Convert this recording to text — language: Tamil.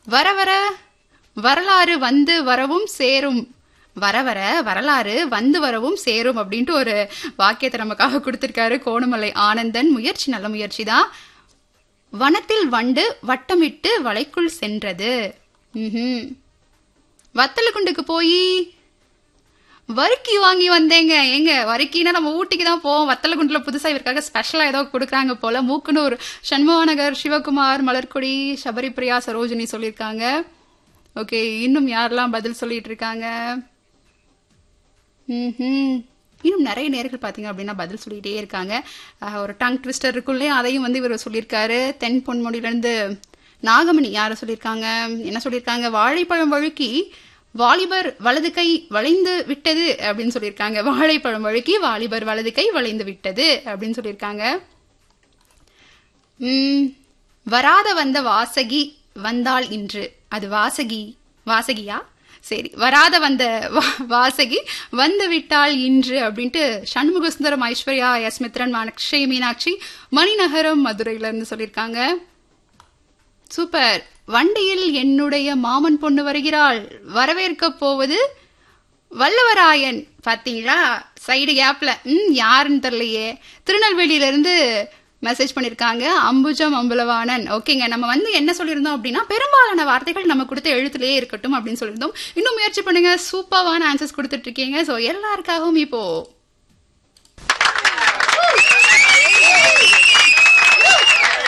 வர வர வரலாறு வந்து வரவும் சேரும் வர வர வரலாறு வந்து வரவும் சேரும் அப்படின்ட்டு ஒரு வாக்கியத்தை நமக்காக கொடுத்திருக்காரு கோணமலை ஆனந்தன் முயற்சி நல்ல முயற்சி தான் வனத்தில் வண்டு வட்டமிட்டு வலைக்குள் சென்றது ம்ஹும். வத்தலக்குண்டுக்கு போய் வறுக்கி வாங்கி வந்தேங்க ஏங்க வறுக்கினா நம்ம ஊட்டிக்கு தான் போவோம் வத்தலகுண்டுல புதுசா இவருக்காக ஸ்பெஷலா ஏதோ கொடுக்குறாங்க போல மூக்குனூர் சண்முகநகர் சிவகுமார் மலர்கொடி சபரிபிரியா சரோஜினி சொல்லியிருக்காங்க ஓகே இன்னும் யாரெல்லாம் பதில் சொல்லிட்டு இருக்காங்க ம்ஹும். இன்னும் நிறைய நேர்கள் பார்த்தீங்க அப்படின்னா பதில் சொல்லிட்டே இருக்காங்க அஹ், ஒரு டங் ட்விஸ்டர் இருக்குள்ளே அதையும் வந்து இவர் சொல்லியிருக்காரு தென் பொன்முடியிலேருந்து நாகமணி யாரை சொல்லியிருக்காங்க என்ன சொல்லியிருக்காங்க வாழைப்பழம் வழுக்கி வாலிபர் வலது கை வளைந்து விட்டது அப்படின்னு சொல்லியிருக்காங்க வாழைப்பழம் வழுக்கி வாலிபர் வலது கை வளைந்து விட்டது அப்படின்னு சொல்லியிருக்காங்க ம், வராத வந்த வாசகி வந்தாள் இன்று அது வாசகி வாசகியா சரி வராத வந்த வா- வாசகி வந்து விட்டாள் இன்று அப்படின்ட்டு சண்முக சுந்தரம் ஐஸ்வர்யா எஸ் மித்ரன் அக்ஷய் மீனாட்சி மணிநகரம் மதுரையில இருந்து சொல்லியிருக்காங்க சூப்பர் வண்டியில் என்னுடைய மாமன் பொண்ணு வருகிறாள் வரவேற்க போவது வல்லவராயன் பாத்தீங்களா சைடு கேப்ல ம் யாருன்னு தெரியலையே திருநெல்வேலியில இருந்து மெசேஜ் பண்ணிருக்காங்க அம்புஜம் அம்புலவாணன் ஓகேங்க நம்ம வந்து என்ன சொல்லியிருந்தோம் அப்படின்னா பெரும்பாலான வார்த்தைகள் நம்ம கொடுத்த எழுத்துலயே இருக்கட்டும் அப்படின்னு சொல்லியிருந்தோம் இன்னும் முயற்சி பண்ணுங்க சூப்பர்வான ஆன்சர்ஸ் கொடுத்துட்டு இருக்கீங்க ஸோ எல்லாருக்காகவும் இப்போ